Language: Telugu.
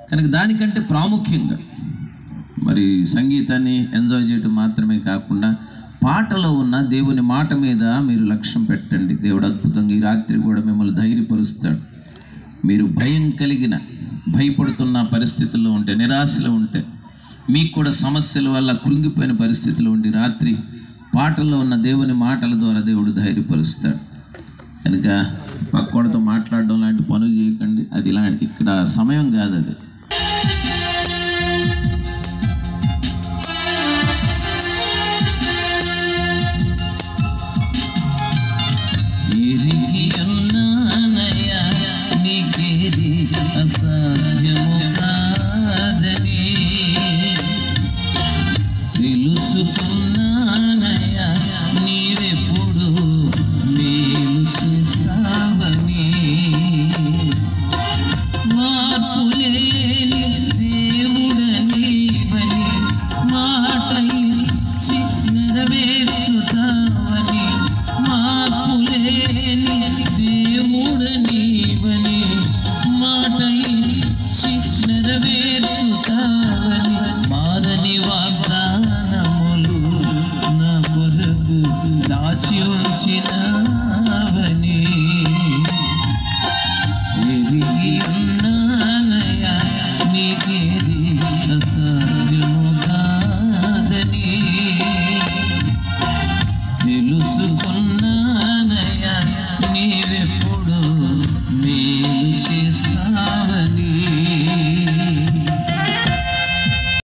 కనుక దానికంటే ప్రాముఖ్యంగా మరి సంగీతాన్ని ఎంజాయ్ చేయడం మాత్రమే కాకుండా పాటలో ఉన్న దేవుని మాట మీద మీరు లక్ష్యం పెట్టండి దేవుడు అద్భుతంగా ఈ రాత్రి కూడా మిమ్మల్ని ధైర్యపరుస్తాడు మీరు భయం కలిగిన భయపడుతున్న పరిస్థితుల్లో ఉంటే నిరాశలో ఉంటే మీకు కూడా సమస్యల వల్ల కృంగిపోయిన పరిస్థితిలో ఉండి రాత్రి పాటల్లో ఉన్న దేవుని మాటల ద్వారా దేవుడు ధైర్యపరుస్తాడు కనుక పక్కోడితో మాట్లాడడం లాంటి పనులు చేయకండి అది ఇలాంటి ఇక్కడ సమయం కాదు అది ఎరిగి ఉన్నానయ్యా నీకేది అసాధ్యము కాదని తెలుసుకున్నానయ్యా నీవెప్పుడు మేలు చేస్తావని మార్పులేని దేవుడనీవని మాట ఇచ్చి నెరవేర్చుతావని మార్పులేని దేవుడనీవని మాట ఇచ్చి నెరవేర్చుతావని మారని వాగ్దానములు నా కొరకు దాచి ఉంచినావని